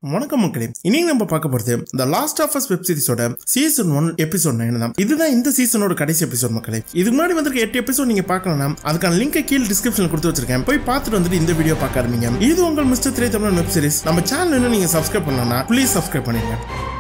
வணக்கம் மக்களே இன்னைக்கு நம்ம பார்க்க போறது the last of us web சீரிஸோட சீசன் ஒன் எபிசோட் நைன் தான் இதுதான் இந்த சீசனோட கடைசி எபிசோட் மக்களே இதுக்கு முன்னாடி வந்திருக்க எட்டு எபிசோட் நீங்க பார்க்கலாம் அதுக்கான லிங்க் கீழே டிஸ்கிரிப்ஷன்ல கொடுத்து வச்சிருக்கேன் போய் பார்த்துட்டு வந்துட்டு இந்த வீடியோ பார்க்க ஆரம்பிங்க இது உங்கள் mister Thirai Tamil web series நம்ம சேனல் இன்னும் நீங்க சப்ஸ்கிரைப் பண்ணலன்னா ப்ளீஸ் சப்ஸ்கிரைப் பண்ணிடுங்க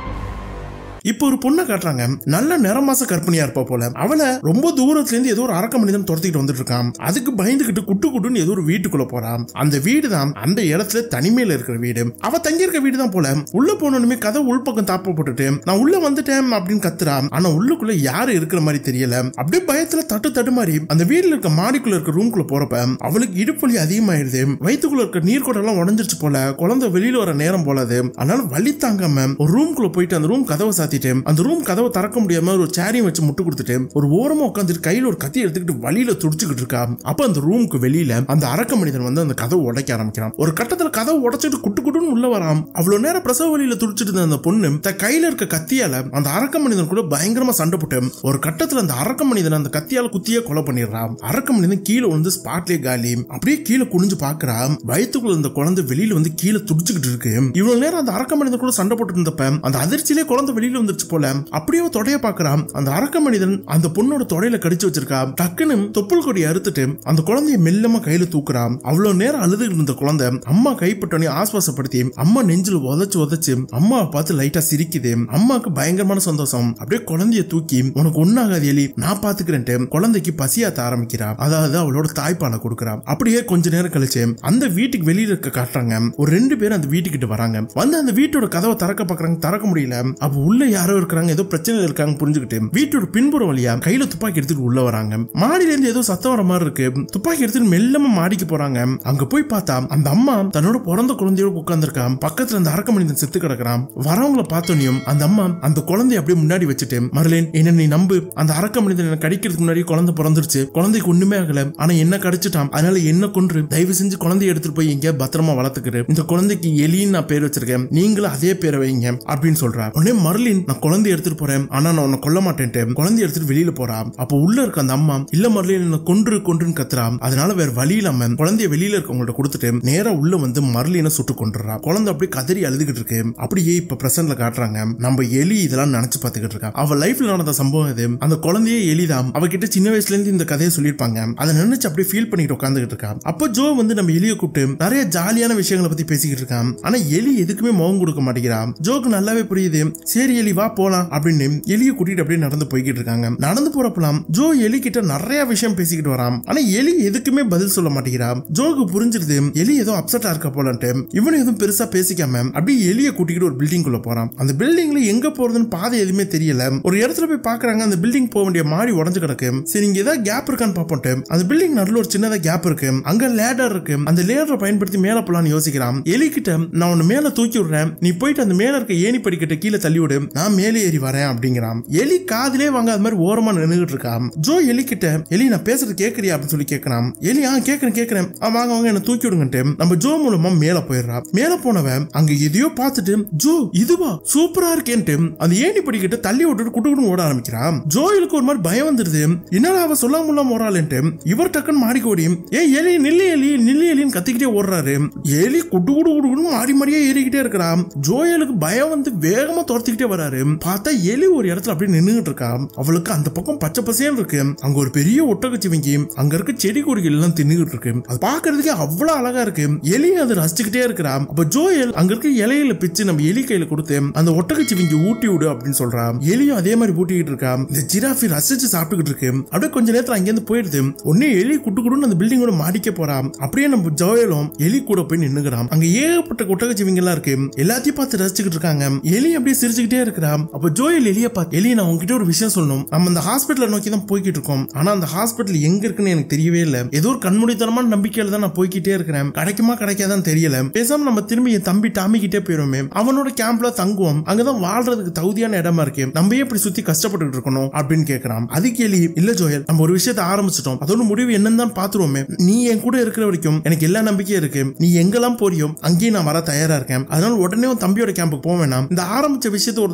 இப்போ ஒரு பொண்ணை காட்டுறாங்க நல்ல நிறமாச கற்பனையா இருப்பா போல அவளை ரொம்ப தூரத்துல இருந்து ஏதோ ஒரு அரக்க மனிதன் துரத்திட்டு வந்துட்டு இருக்கான் அதுக்கு பயந்துகிட்டு குட்டு குட்டுன்னு ஏதோ ஒரு வீட்டுக்குள்ள போறான் அந்த வீடு தான் அந்த இடத்துல தனிமையில இருக்கிற வீடு அவ தங்கி இருக்க வீடு தான் போல உள்ள போனோனுமே கதை உள்பக்கம் தாப்ப போட்டுட்டு நான் உள்ள வந்துட்டேன் அப்படின்னு கத்துறான் ஆனா உள்ளுக்குள்ள யாரு இருக்கிற மாதிரி தெரியல அப்படியே பயத்துல தட்டு தட்டு மாதிரி அந்த வீட்டுல இருக்க மாடிக்குள்ள இருக்க ரூம்குள்ள போறப்ப அவளுக்கு இடுப்பு வலி அதிகமாயிருது வயிற்றுக்குள்ள இருக்க நீர்க்கோடெல்லாம் உடஞ்சிருச்சு போல குழந்தை வெளியில வர நேரம் போல அது அதனால வலி தாங்காம ஒரு ரூம்குள்ள போயிட்டு அந்த ரூம் கதவை சாத்திட்டு அந்த ரூம் கதவை திறக்க முடியாம ஒரு சேரியும் வச்சு முட்டு கொடுத்துட்டு ஒரு ஓரமா உட்காந்துட்டு கையில ஒரு கத்தி எடுத்துக்கிட்டு வழியில துடிச்சுக்கிட்டு இருக்கா அப்ப அந்த ரூமுக்கு வெளியில அந்த அரக்க மனிதன் வந்து அந்த கதவை உடைக்க ஆரம்பிக்கிறான் ஒரு கட்டத்துல கதவை உடைச்சிட்டு குட்டு குட்டுன்னு உள்ள வரான் அவ்வளவு நேரம் பிரசவ வழியில துடிச்சிட்டு இருந்த அந்த பொண்ணு தன் கையில இருக்க கத்தியால அந்த அரக்க மனிதன் கூட பயங்கரமா சண்டை போட்டு ஒரு கட்டத்துல அந்த அரக்க மனிதன் அந்த கத்தியால குத்தியே கொலை பண்ணிடுறான் அரக்க மனிதன் கீழே வந்து ஸ்பாட்லயே காலி அப்படியே கீழே குனிஞ்சு பாக்குறான் வயிற்றுக்குள்ள இந்த குழந்தை வெளியில வந்து கீழே துடிச்சுக்கிட்டு இருக்கு இவ்வளவு நேரம் அந்த அரக்க மனிதன் கூட சண்டை போட்டு இருந்தப்ப அந்த அதிர்ச்சியிலே குழந்தை வெளியில வந்துருச்சு போல அப்படியே அவ தொடைய பாக்குறான் அந்த அரக்க மனிதன் அந்த பொண்ணோட தொடையில கடிச்சு வச்சிருக்கா டக்குன்னு தொப்புள் கொடி அறுத்துட்டு அந்த குழந்தைய மெல்லமா கையில தூக்குறான் அவ்வளவு நேரம் அழுதுகிட்டு இருந்த குழந்தை அம்மா கைப்பட்டோனே ஆஸ்வாசப்படுத்தி அம்மா நெஞ்சில உதச்சு உதச்சு அம்மாவை பார்த்து லைட்டா சிரிக்குது அம்மாக்கு பயங்கரமான சந்தோஷம் அப்படியே குழந்தைய தூக்கி உனக்கு ஒன்னாகாது எலி நான் பாத்துக்கிறேன்ட்டு குழந்தைக்கு பசியாத்த ஆரம்பிக்கிறா அதாவது அவளோட தாய்ப்பாலை கொடுக்குறா அப்படியே கொஞ்ச நேரம் கழிச்சு அந்த வீட்டுக்கு வெளியில இருக்க காட்டுறாங்க ஒரு ரெண்டு பேரும் அந்த வீட்டுக்கிட்ட வராங்க வந்து அந்த வீட்டோட கதவை திறக்க பாக்குறாங்க திறக்க முடியல அப்ப உள்ள யாரோ இருக்கிறாங்க ஏதோ பிரச்சனை இருக்காங்க புரிஞ்சுக்கிட்டு வீட்டோட பின்புறம் வழியா கையில துப்பாக்கி எடுத்துட்டு உள்ள வராங்க மாடியில இருந்து ஏதோ சத்தம் வர மாதிரி இருக்கு துப்பாக்கி எடுத்துட்டு மெல்லமா மாடிக்கு போறாங்க அங்க போய் பார்த்தா அந்த அம்மா தன்னோட பிறந்த குழந்தையோட உட்கார்ந்துருக்கா பக்கத்துல அந்த அரக்க மனிதன் செத்து கிடக்குறான் வரவங்களை பார்த்தோனையும் அந்த அம்மா அந்த குழந்தைய அப்படியே முன்னாடி வச்சுட்டு மரலேன் என்ன நீ நம்பு அந்த அரக்க மனிதன் என்ன கடிக்கிறதுக்கு முன்னாடி குழந்தை பிறந்துருச்சு குழந்தைக்கு ஒண்ணுமே ஆகல ஆனா என்ன கடிச்சிட்டான் அதனால என்ன கொன்று தயவு செஞ்சு குழந்தைய எடுத்துட்டு போய் எங்க பத்திரமா வளர்த்துக்கிறேன் இந்த குழந்தைக்கு எலின்னு நான் பேர் வச்சிருக்கேன் நீங்களும் அதே பேரை வைங்க அப்படின்னு சொல்றா உடனே மர்லின் நான் குழந்தைய எடுத்துட்டு போறேன் ஆனா நான் உன்னை கொல்ல மாட்டேன்ட்டு குழந்தைய எடுத்துட்டு வெளியில போறா அப்போ உள்ள இருக்க அந்த அம்மா இல்ல மர்லின் என்ன கொன்று கொன்றுன்னு கத்துறா அதனால வேற வழி இல்லாம குழந்தைய வெளியில இருக்கவங்கள்ட்ட கொடுத்துட்டு நேரா உள்ள வந்து மர்லினை சுட்டு கொண்டுறா குழந்தை அப்படியே கதறி அழுதுகிட்டு இருக்கு அப்படியே இப்ப பிரசன்ட்ல காட்டுறாங்க நம்ம எலி இதெல்லாம் நினைச்சு பாத்துக்கிட்டு இருக்கா அவ லைஃப்ல நடந்த சம்பவம் இது அந்த குழந்தையே எலிதான் அவகிட்ட சின்ன வயசுல இருந்து இந்த கதையை சொல்லியிருப்பாங்க அதை நினைச்சு அப்படியே ஃபீல் பண்ணிட்டு உட்காந்துக்கிட்டு இருக்கா அப்போ ஜோ வந்து நம்ம எலியை கூப்பிட்டு நிறைய ஜாலியான விஷயங்களை பத்தி பேசிக்கிட்டு இருக்கான் ஆனா எலி எதுக்குமே முகம் கொடுக்க மாட்டேங்கிறா ஜோக்கு நல்லாவே புரியுது சரி எலி வா போலாம் அப்படின்னு எலியை கூட்டிட்டு அப்படியே நடந்து போய்கிட்டு இருக்காங்க நடந்து போறப்பலாம் ஜோ எலி கிட்ட நிறைய விஷயம் பேசிக்கிட்டு வரான் ஆனா எலி எதுக்குமே பதில் சொல்ல மாட்டேங்கிறா ஜோக்கு புரிஞ்சிருது எலி ஏதோ அப்செட்டா இருக்க போலன்ட்டு இவன் எதுவும் பெருசா பேசிக்காம அப்படியே எலியை கூட்டிக்கிட்டு ஒரு பில்டிங் குள்ள போறான் அந்த பில்டிங்ல எங்க போறதுன்னு பாதை எதுவுமே தெரியல ஒரு இடத்துல போய் பாக்குறாங்க அந்த பில்டிங் போக வேண்டிய மாடி உடஞ்சு கிடக்கு சரி இங்க ஏதாவது கேப் இருக்கான்னு பாப்போம்ட்டு அந்த பில்டிங் நடுவில் ஒரு சின்னதா கேப் இருக்கு அங்க லேடர் இருக்கு அந்த லேடரை பயன்படுத்தி மேல போலான்னு யோசிக்கிறான் எலி கிட்ட நான் உன்னை மேல தூக்கி விடுறேன் நீ போயிட்டு அந்த மேல இருக்க ஏணி படிக்கட்டை கீழே தள்ளி விடு நான் மேலே ஏறி வரேன் அப்படிங்கிறான் எலி காதிலே வாங்க அது மாதிரி ஓரமா நின்றுட்டு இருக்கான் ஜோ எலி கிட்ட எலி நான் பேசுறது கேக்குறியா அப்படின்னு சொல்லி கேட்கறான் எலி ஆ கேக்குறேன் கேக்குறேன் ஆ, வாங்க வாங்க என்ன தூக்கி விடுங்கன்ட்டு நம்ம ஜோ மூலமா மேல போயிடுறா மேல போனவன் அங்க எதையோ பார்த்துட்டு ஜோ இதுவா சூப்பரா இருக்கேன்ட்டு அந்த ஏணி படிக்கிட்ட தள்ளி விட்டுட்டு குட்டு குட்டு ஓட ஆரம்பிக்கிறான் ஜோயிலுக்கு ஒரு மாதிரி பயம் வந்துருது என்னடா அவ சொல்லாம முல்லாம ஓடாலேன்ட்டு இவர் டக்குன்னு மாடிக்கு ஓடி ஏ எலி நில்லு எலி நில்லு எலின்னு கத்திக்கிட்டே ஓடுறாரு எலி குட்டு குடு குடு குடுன்னு மாடி மாடியே ஏறிக்கிட்டே இருக்கிறான் ஜோயலுக்கு பயம் வந்து வேகமா துரத்திக்கிட்டே வராரு பார்த்தா எலி ஒரு இடத்துல அப்படியே நின்னுகிட்டு இருக்கா அவளுக்கு அந்த பக்கம் பச்சை பசேன்னு இருக்கு அங்க ஒரு பெரிய ஒட்டகச்சிவங்கி அங்க இருக்க செடி கொடிகள் எல்லாம் தின்னுகிட்டு இருக்கு அது பாக்குறதுக்கே அவ்வளவு அழகா இருக்கு எலி அதை ரசிச்சுக்கிட்டே இருக்கிறா அப்ப ஜோயல் அங்க இருக்க இலையில பிச்சு நம்ம எலி கையில கொடுத்து அந்த ஒட்டகச்சிவங்கி ஊட்டி விடு அப்படின்னு சொல்றா எலியும் அதே மாதிரி ஊட்டிக்கிட்டு இருக்கா இந்த ஜிராஃபி ரசிச்சு சாப்பிட்டுக்கிட்டு இருக்கு அப்படியே கொஞ்ச நேரத்துல அங்கிருந்து போயிடுது உடனே எலி குட்டு குடுன்னு அந்த பில்டிங்கோட மாடிக்க போறா அப்படியே நம்ம ஜோயலும் எலி கூட போய் நின்னுக்கிறான் அங்க ஏகப்பட்ட ஒட்டகச்சிவங்க எல்லாம் இருக்கு எல்லாத்தையும் பார்த்து ரசிச்சுக்கிட்டு இருக்காங்க எலி அப்படியே சிரிச்சுக்கிட்டே இருக்கிறா அப்ப ஜோயல் எலிய பார்த்து எலி நான் உங்ககிட்ட ஒரு விஷயம் சொல்லணும் நம்ம அந்த ஹாஸ்பிட்டலை நோக்கி தான் போய்கிட்டு இருக்கோம் ஆனா அந்த ஹாஸ்பிட்டல் எங்க இருக்குன்னு எனக்கு தெரியவே இல்ல ஏதோ ஒரு கண்மூடித்தனமான நம்பிக்கையில தான் நான் போய்கிட்டே இருக்கிறேன் கிடைக்குமா கிடைக்காதான் தெரியல பேசாம நம்ம திரும்பி என் தம்பி டாமி கிட்டே போயிருவோமே அவனோட கேம்ப்ல தங்குவோம் அங்கதான் வாழ்றதுக்கு தகுதியான இடமா இருக்கு நம்ம ஏன் இப்படி சுத்தி கஷ்டப்பட்டுட்டு இருக்கணும் அப்படின்னு கேக்குறான் அதுக்கு எலி இல்ல ஜோயல் நம்ம ஒரு விஷயத்தை ஆரம்பிச்சிட்டோம் அதோட முடிவு என்னன்னு தான் பாத்துருவோமே நீ என் கூட இருக்கிற வரைக்கும் எனக்கு எல்லா நம்பிக்கையும் இருக்கு நீ எங்கெல்லாம் போறியோ அங்கேயும் நான் வர தயாரா இருக்கேன் அதனால உடனே உன் தம்பியோட கேம்புக்கு போக வேணாம் இந்த ஆரம்பிச்ச விஷயத்த ஒரு தடவை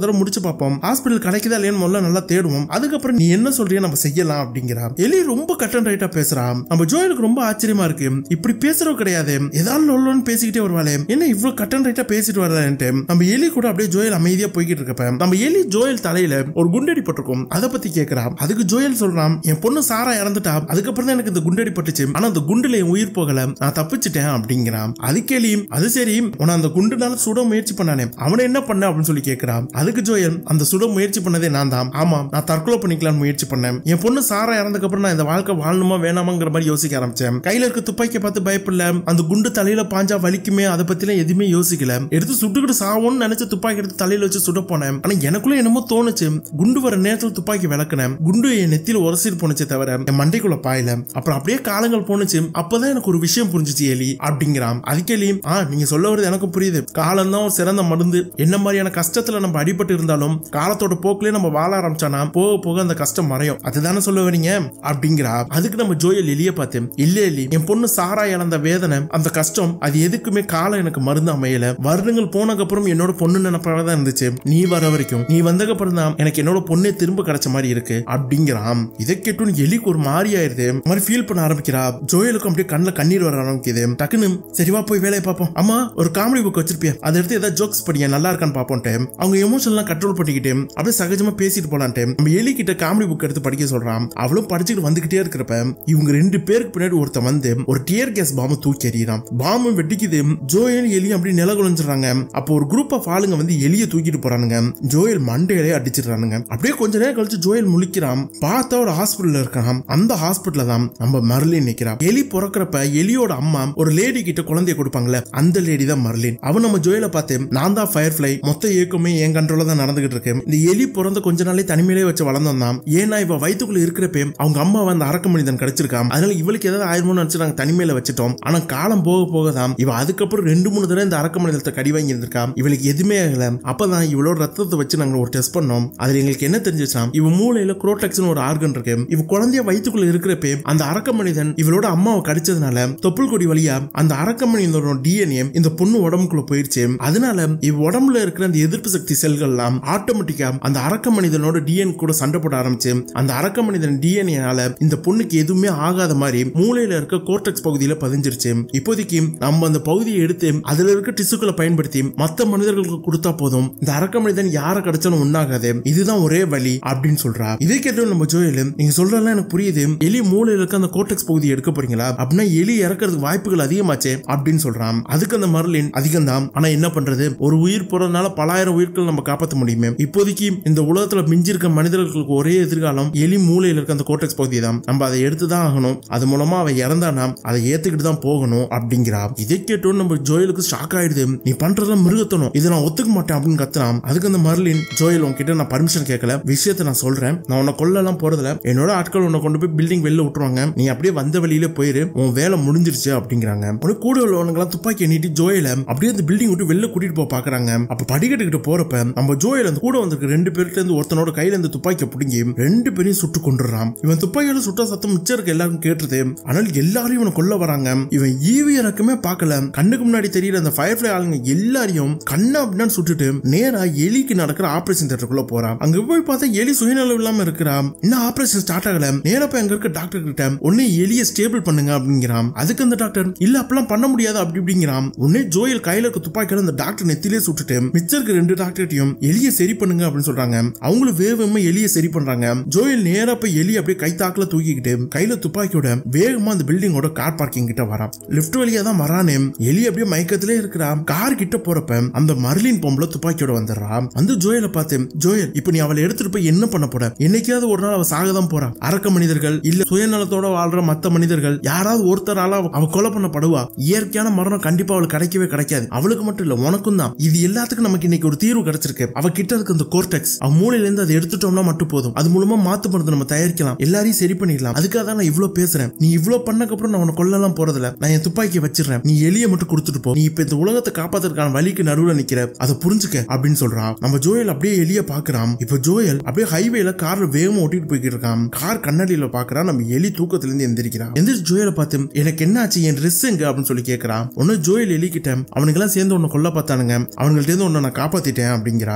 தடவை முடிச்சு பார்ப்போம் ஹாஸ்பிட்டல் கிடைக்குதா இல்லையான்னு முதல்ல நல்லா தேடுவோம் அதுக்கப்புறம் நீ என்ன சொல்றியா நம்ம செய்யலாம் அப்படிங்கிறா எலி ரொம்ப கட் அண்ட் ரைட்டா பேசுறா நம்ம ஜோயலுக்கு ரொம்ப ஆச்சரியமா இருக்கு இப்படி பேசுறவ கிடையாது ஏதாவது லொல்லோன்னு பேசிக்கிட்டே வருவாளே என்ன இவ்வளவு கட் அண்ட் ரைட்டா பேசிட்டு வரலான்ட்டு நம்ம எலி கூட அப்படியே ஜோயல் அமைதியா போய்கிட்டு இருக்கப்ப நம்ம எலி ஜோயல் தலையில ஒரு குண்டடி பட்டிருக்கும் அதை பத்தி கேக்குறா அதுக்கு ஜோயல் சொல்றான் என் பொண்ணு சாரா இறந்துட்டா அதுக்கப்புறம் தான் எனக்கு இந்த குண்டடி பட்டுச்சு ஆனா அந்த குண்டுல என் உயிர் போகல நான் தப்பிச்சிட்டேன் அப்படிங்கிறான் அதுக்கு எலி அது சரி உன அந்த குண்டுனால சுட முயற்சி பண்ணானே அவனை என்ன பண்ண அப்படின்னு சொல்லி கேக்குறான் அதுக்கு ஜோயல் அந்த சுட முயற்சி பண்ணதே நான் தான் ஆமா நான் தற்கொலை பண்ணிக்கலாம்னு முயற்சி பண்ணேன் என் பொண்ணு சாரா இறந்ததுக்கு அப்புறம் நான் இந்த வாழ்க்கை வாழணுமா வேணாமாங்கிற மாதிரி யோசிக்க ஆரம்பிச்சேன் கையில இருக்க துப்பாக்கியை பார்த்து பயப்படல அந்த குண்டு தலையில பாஞ்சா வலிக்குமே அதை பத்திலாம் எதுவுமே யோசிக்கல எடுத்து சுட்டுக்கிட்டு சாவோன்னு நினைச்சு துப்பாக்கி எடுத்து தலையில வச்சு சுட போனேன் ஆனா எனக்குள்ள என்னமோ தோணுச்சு குண்டு வர நேரத்துல துப்பாக்கி விளக்குனேன் குண்டு என் நெத்தியில உரசிட்டு போனுச்சே தவிர என் மண்டைக்குள்ள பாயல அப்புறம் அப்படியே காலங்கள் போனுச்சு அப்பதான் எனக்கு ஒரு விஷயம் புரிஞ்சுச்சு எலி அப்படிங்கிறான் அதுக்கு எலி ஆ நீங்க சொல்ல வருது எனக்கு புரியுது காலம் தான் ஒரு சிறந்த மருந்து என்ன மாதிரியான கஷ்டத்துல நம்ம அடிபட்டு இருந்தாலும் காலத்தோட போக்குலயே நம்ம வாழ ஆரம்பிச்சானா போக போக அந்த கஷ்டம் மறையும் அதுதானே சொல்ல வரீங்க அப்படிங்கிறா அதுக்கு நம்ம ஜோயல் எலிய பார்த்தேன் இல்ல எலி என் பொண்ணு சாரா இழந்த வேதனை அந்த கஷ்டம் அது எதுக்குமே காலம் எனக்கு மருந்து அமையல வருடங்கள் போனதுக்கு அப்புறம் என்னோட பொண்ணு நினைப்பாக தான் இருந்துச்சு நீ வர வரைக்கும் நீ வந்ததுக்கு அப்புறம் தான் எனக்கு என்னோட பொண்ணே திரும்ப கிடைச்ச மாதிரி இருக்கு அப்படிங்கிறான் இதை கேட்டு எலிக்கு ஒரு மாதிரி ஆயிருது ஒரு மாதிரி ஃபீல் பண்ண ஆரம்பிக்கிறா ஜோயலுக்கும் அப்படியே கண்ணில் கண்ணீர் வர ஆரம்பிக்குது டக்குன்னு சரிவா போய் வேலையை பார்ப்போம் அம்மா ஒரு காமெடி புக் வச்சிருப்பியா அதை எடுத்து ஏதாவது ஜோக்ஸ் படிங்க நல்லா இருக்கான்னு பார்ப்போம்ட்டு அவங்க எமோஷன்லாம் கண்ட்ரோல் பண்ணிக்கிட்டு அப்படியே சகஜமா பேசிட்டு போலான்ட்டு நம்ம எலி கிட்ட காமெடி புக் எடுத்து படிக்க சொல்றான் அவளும் படிச்சுட்டு வந்துகிட்டே இருக்கிறப்ப இவங்க ரெண்டு பேருக்கு பின்னாடி ஒருத்தன் வந்து ஒரு டியர் கேஸ் பாம்பு தூக்கி எறியறான் பாம்பு வெடிக்குது ஜோயல் எலியும் அப்படி நில குலைஞ்சிடறாங்க அப்போ ஒரு குரூப் ஆஃப் ஆளுங்க வந்து எலிய தூக்கிட்டு போறானுங்க ஜோயல் மண்டையிலே அடிச்சிடுறானுங்க அப்படியே கொஞ்ச நேரம் கழிச்சு ஜோயல் முழிக்கிறான் பார்த்தா ஒரு ஹாஸ்பிட்டல்ல இருக்கான் அந்த ஹாஸ்பிட்டல்ல தான் நம்ம மர்லின் நிக்கிறான் எலி பிறக்கிறப்ப எலியோட அம்மா ஒரு லேடி கிட்ட குழந்தைய கொடுப்பாங்கல்ல அந்த லேடி தான் மர்லின் அவன் நம்ம ஜோயலை பார்த்து நான் தான் ஃபயர் ஃபிளை மொத்த இயக்கமே என் கண்ட்ரோல தான் நடந்துகிட்டு இருக்கு இந்த எலி பிறந்த கொஞ்ச நாளே தனிமையிலே வச்சு வளர்ந்தோம் தான் ஏன்னா இவ வயிற்றுக்குள்ள இருக்கிறப்ப அவங்க அம்மா வந்து அரக்க மனிதன் கிடைச்சிருக்கான் அதனால இவளுக்கு ஏதாவது ஆயிருமோன்னு நினைச்சு நாங்க தனிமையில வச்சுட்டோம் ஆனா காலம் போக போக தான் இவ அதுக்கப்புறம் ரெண்டு மூணு தடவை இந்த அரக்க மனிதத்தை கடி வாங்கி இருந்திருக்கா இவளுக்கு எதுவுமே ஆகல அப்பதான் இவளோட ரத்தத்தை வச்சு நாங்க ஒரு டெஸ்ட் பண்ணோம் அதுல எங்களுக்கு என்ன தெரிஞ்சிச்சா இவ மூளையில குரோடெக்ஸ்னு ஒரு ஆர்கன் இருக்கு இவ குழந்தைய வயிற்றுக்குள்ள இருக்கிறப்ப அந்த அரக்க மனிதன் இவளோட அம்மாவை கடிச்சதுனால தொப்புள் கொடி வழியா அந்த அரக்க மனிதனோட டிஎன்ஏ இந்த பொண்ணு உடம்புக்குள்ள போயிருச்சு அதனால இவ உடம்புல இருக்கிற அந்த எதிர்ப்பு சக்தி செல்கள்லாம் ஆட்டோமேட்டிக்கா அந்த அரக்க மனிதனோட டிஎன் கூட சண்டை போட ஆரம்பிச்சு அந்த அரக்க மனிதன் டிஎன்ஏனால இந்த பொண்ணுக்கு எதுவுமே ஆகாத மாதிரி மூளையில இருக்க கோர்டெக்ஸ் பகுதியில பதிஞ்சிருச்சு இப்போதைக்கு நம்ம அந்த பகுதியை எடுத்து அதுல இருக்க டிசுக்களை பயன்படுத்தி மத்த மனிதர்களுக்கு கொடுத்தா போதும் இந்த அரக்க மனிதன் யாரை கிடைச்சாலும் ஒண்ணாகாது இதுதான் ஒரே வழி அப்படின்னு சொல்றா இதே கேட்டு நம்ம ஜோயல் நீங்க சொல்றதெல்லாம் எனக்கு புரியுது எலி மூளையில இருக்க அந்த கோர்டெக்ஸ் பகுதியை எடுக்க போறீங்களா அப்படின்னா எலி இறக்கிறதுக்கு வாய்ப்புகள் அதிகமாச்சே அப்படின்னு சொல்றான் அதுக்கு அந்த மரலின் அதிகம் தான் ஆனா என்ன பண்றது ஒரு உயிர் போறதுனால பலாயிரம் உயிர்கள் நம்ம காப்பாற்ற முடியுமே இப்போதைக்கு இந்த உலகத்துல மிஞ்சிருக்க மனிதர்களுக்கு ஒரே எதிர்காலம் எலி மூளையில இருக்க அந்த கோர்டெக்ஸ் பகுதி தான் நம்ம அதை எடுத்து தான் ஆகணும் அது மூலமா அவ இறந்தானா அதை ஏத்துக்கிட்டு தான் போகணும் அப்படிங்கிறா இதை கேட்டோன்னு நம்ம ஜோயலுக்கு ஷாக் ஆயிடுது நீ பண்றதெல்லாம் மிருகத்தனம் இதை நான் ஒத்துக்க மாட்டேன் அப்படின்னு கத்துறான் அதுக்கு அந்த மர்லின் ஜோயல் உன்கிட்ட நான் பர்மிஷன் கேட்கல விஷயத்தை நான் சொல்றேன் நான் உன்னை கொல்லலாம் போறதுல என்னோட ஆட்கள் உன்னை கொண்டு போய் பில்டிங் வெளில விட்டுருவாங்க நீ அப்படியே வந்த வழியில போயிரு உன் வேலை முடிஞ்சிருச்சு அப்படிங்கிறாங்க உனக்கு கூட உள்ளவனுங்களாம் துப்பாக்கி நீட்டி ஜோயல அப்படியே அந்த பில்டிங் விட்டு வெளில கூட்டிட்டு போக பாக்குறாங்க அப்ப படிக்கட்டுக்கிட்ட போறப்ப நம்ம ஜோயல் அந்த கூட வந்திருக்க ரெண்டு பேர்கிட்ட இருந்து ஒருத்தனோட கையில இருந்து துப்பாக்கியை பிடுங்கி ரெண்டு பேரையும் சுட்டு கொண்டுறான் இவன் துப்பாக்கியில சுட்ட சத்தம் மிச்சம் இருக்க எல்லாருக்கும் கேட்டுருது ஆனால் எல்லாரையும் இவனை கொல்ல வராங்க இவன் ஈவி எனக்குமே பார்க்கல கண்ணுக்கு முன்னாடி தெரியற அந்த ஃபயர் ஃபிளை ஆளுங்க எல்லாரையும் கண்ணா அப்படின்னு சுட்டுட்டு நேரா எலிக்கு நடக்கிற ஆபரேஷன் தியேட்டருக்குள்ள போறான் அங்க போய் பார்த்தா எலி சுயநலம் இல்லாம இருக்கிறான் இன்னும் ஆபரேஷன் ஸ்டார்ட் ஆகல நேரா போய் அங்க இருக்க டாக்டர் கிட்ட உடனே எலிய ஸ்டேபிள் பண்ணுங்க அப்படிங்கிறான் அதுக்கு அந்த டாக்டர் இல்ல அப்பெல்லாம் பண்ண முடியாது அப்படி இப்படிங்கிறான் உடனே ஜோயல் கையில இருக்க துப்பாக்கியால அந்த டாக்டர் நெத்திலே சுட்டுட்டு மிச்சம் இருக்க ரெண்டு டாக்டர்ட்டையும் எலிய சரி பண்ணுங்க அப்படின்னு சொல்றாங்க அவங்களும் வேகமா எலிய சரி பண்றாங்க ஜோயல் நேரா போய் எலி அப்படியே கை தாக்குல தூக்கிக்கிட்டு கையில துப்பாக்கியோட வேகமா அந்த பில்டிங்கோட கார் பார்க்கிங் கிட்ட வரான் லிஃப்ட் வழியா தான் வரானே எலி அப்படியே மயக்கத்திலே இருக்கிறான் கார் கிட்ட போறப்ப அந்த மர்லின் பொம்பளை துப்பாக்கியோட வந்துடுறா வந்து ஜோயலை பார்த்து ஜோயல் இப்ப நீ அவளை எடுத்துட்டு போய் என்ன பண்ண போற என்னைக்காவது ஒரு நாள் அவ சாகதான் போறா அரக்க மனிதர்கள் இல்ல சுயநலத்தோட வாழ்ற மத்த மனிதர்கள் யாராவது ஒருத்தரால அவ- அவ கொலை பண்ணப்படுவா இயற்கையான மரணம் கண்டிப்பா அவளுக்கு கிடைக்கவே கிடைக்காது அவளுக்கு மட்டும் இல்ல உனக்கும் தான் இது எல்லாத்துக்கும் நமக்கு இன்னைக்கு ஒரு தீர்வு கிடைச்சிருக்கு அவ கிட்ட இருக்க அந்த கோர்டெக்ஸ் அவ மூளையில இருந்து அதை எடுத்துட்டோம்னா மட்டும் போதும் அது மூலமா மாத்து மருந்து நம்ம தயாரிக்கலாம் எல்லாரையும் சரி பண்ணிடலாம் அதுக்காக தான் நான் இவ்ளோ பேசுறேன் நீ இவ்ளோ பண்ணக்கப்புறம் நான் உன்னை கொல்லலாம் போறதில்ல நான் என் துப்பாக்கியை வச்சிடுறேன் நீ எலிய மட்டும் கொடுத்துட்டு போ நீ இப்ப இந்த உலகத்தை காப்பாத்துறதுக்கான வழிக்கு நடுவுல நிக்கிற அதை புரிஞ்சுக்க அப்படின்னு சொல்றான் நம்ம ஜோயல் அப்படியே எலிய பாக்குறான் இப்ப ஜோயல் அப்படியே ஹைவேல கார்ல வேகமா ஓட்டிட்டு போய்கிட்டு இருக்கான் கார் கண்ணாடியில பாக்குறான் நம்ம எலி தூக்கத்துல இருந்து எந்திரிக்கிறான் எந்திரிச்சு ஜோயலை பார்த்து எனக்கு என்ன ஆச்சு என் ட்ரெஸ் எங்க அப்படின்னு சொல்லி கேக்குறான் ஒன்னு ஜோயல் எலி கிட்ட அவனுக்கு எல்லாம் சேர்ந்து உன்னை கொல்ல பார்த்தானுங்க அவங்கள்ட்ட இருந்து உன்னை நான் காப்பாத்திட்டேன் அப்படிங்கிறா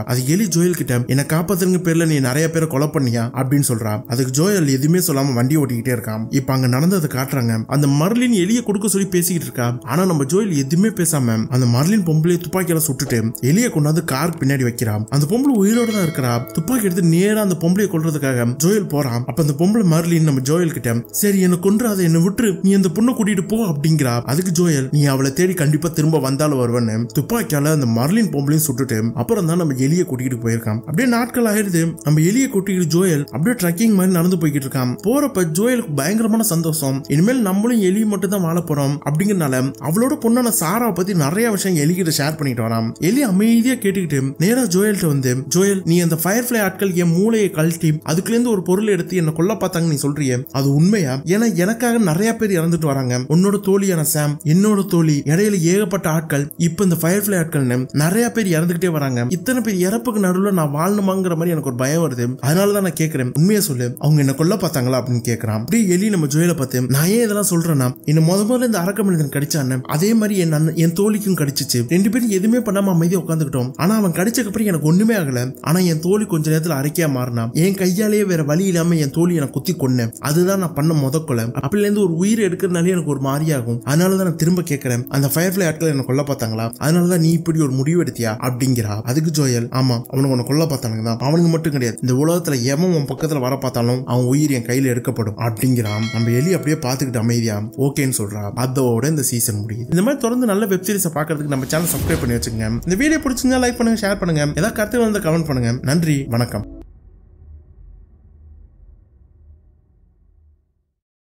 அது எலி ஜோயல் கிட்ட என்ன காப்பாத்துங்க பேர்ல நீ நிறைய பேரை கொலை பண்ணியா அப்படின்னு சொல்றா அதுக்கு ஜோயல் எதுவுமே சொல்லாம வண்டி ஓட்டிக்கிட்டே இருக்கான் இப்ப அங்க நடந்ததை காட்டுறாங்க அந்த மர்லின் எலிய கொடுக்க சொல்லி பேசிக்கிட்டு இருக்கா ஆனா நம்ம ஜோயல் எதுவுமே பேசாம அந்த மர்லின் பொம்பளைய துப்பாக்கியால சுட்டுட்டு எலிய கொண்டாந்து கார் பின்னாடி வைக்கிறான் அந்த பொம்பளை உயிரோட தான் இருக்கிறா துப்பாக்கி எடுத்து நேரா அந்த பொம்பளைய கொல்றதுக்காக ஜோயல் போறான் அப்ப அந்த பொம்பளை மர்லின் நம்ம ஜோயல் கிட்ட சரி என்ன கொன்றாத என்ன விட்டு நீ அந்த பொண்ணை கூட்டிட்டு போ அப்படிங்கிறா அதுக்கு ஜோயல் நீ அவளை தேடி கண்டிப்பா திரும்ப வந்தாலும் வருவேன்னு துப்பாக்கியால அந்த மர்லின் பொம்பளையும் சுட்டுட்டு அப்புறம் தான் நம்ம எலிய கூட்டிட்டு போயிருக்கான் அப்படியே நாட்கள் ஆயிடுது நம்ம எலிய கூட்டிட்டு ஜோயல் அப்படியே ட்ரக்கிங் மாதிரி நடந்து போய்கிட்டு இருக்கான் போறப்ப ஜோயலுக்கு பயங்கரமான சந்தோஷம் இனிமேல் நம்மளும் எலி மட்டும் தான் வாழ போறோம் அப்படிங்கறனால அவளோட பொண்ணான சாராவை பத்தி நிறைய விஷயம் எலிகிட்ட ஷேர் பண்ணிட்டு வரான் எலி அமைதியா கேட்டுக்கிட்டு நேரா ஜோயல்கிட்ட வந்து ஜோயல் நீ அந்த ஃபயர்ஃபிளை ஆட்கள் என் மூளையை கழட்டி அதுக்குள்ள இருந்து ஒரு பொருள் எடுத்து என்ன கொல்ல பார்த்தாங்க நீ சொல்றியே அது உண்மையா ஏன்னா எனக்காக நிறைய பேர் இறந்துட்டு வராங்க உன்னோட தோழியான சாம் என்னோட தோழி இடையில ஏகப்பட்ட ஆட்கள் இப்ப இந்த ஃபயர்ஃபிளை ஆட்கள்னு நிறைய பேர் இறந்துகிட்டே வராங்க இத்தனை பேர் இறப்புக்கு நடுவில் நான் வாழணுமாங்கிற மாதிரி எனக்கு ஒரு பயம் வருது அதனாலதான் நான் கேட்கிறேன் உண்மையை சொல்லு அவங்க என்ன கொல்ல பார்த்தாங்களா அப்படின்னு கேட்கறான் அப்படியே எலி நம்ம ஜோயில பார்த்து நான் ஏன் இதெல்லாம் சொல்றேன்னா என்ன முத முதல்ல இந்த அரக்க மனிதன் கடிச்சான்னு அதே மாதிரி என் அண்ணன் என் தோழிக்கும் கடிச்சிச்சு ரெண்டு பேரும் எதுவுமே பண்ணாம அமைதியா உட்காந்துக்கிட்டோம் ஆனா அவன் கடிச்சக்கு அப்புறம் எனக்கு ஒண்ணுமே ஆகல ஆனா என் தோழி கொஞ்ச நேரத்துல அரைக்கையா மாறினா என் கையாலேயே வேற வழி இல்லாம என் தோழி எனக்கு குத்தி கொன்னேன் அதுதான் நான் பண்ண முத கொலை அப்பல இருந்து ஒரு உயிர் எடுக்கிறதுனாலே எனக்கு ஒரு மாதிரியாகும் அதனாலதான் நான் திரும்ப கேட்கிறேன் அந்த ஃபயர்ஃபிளை ஆட்கள் என்ன கொல்ல பார்த்தாங்களா அதனாலதான் நீ இப்படி ஒரு முடிவு எடுத்தியா அப்படிங்கிறா அதுக்கு ஜோயல் ஆமா அவனுக்கு உன்னை கொல்ல பார்த்தானுங்க தான் அவனுக்கு மட்டும் கிடையாது இந்த உலகத்துல எவன் உன் பக்கத்துல வர பார்த்தாலும் அவன் உயிர் என் கையில எடுக்கப்படும் அப்படிங்கிறான் நம்ம எலி அப்படியே பார்த்துக்கிட்டு அமைதியா ஓகேன்னு சொல்றா அதோட இந்த சீசன் முடியுது இந்த மாதிரி தொடர்ந்து நல்ல வெப் சீரிஸை பார்க்கறதுக்கு நம்ம சேனல் சப்ஸ்கிரைப் பண்ணி வச்சுக்கோங்க இந்த வீடியோ பிடிச்சிருந்தா லைக் பண்ணுங்க ஷேர் பண்ணுங்க ஏதாவது கருத்து வந்து கமெண்ட் பண்ணுங்க நன்றி வணக்கம்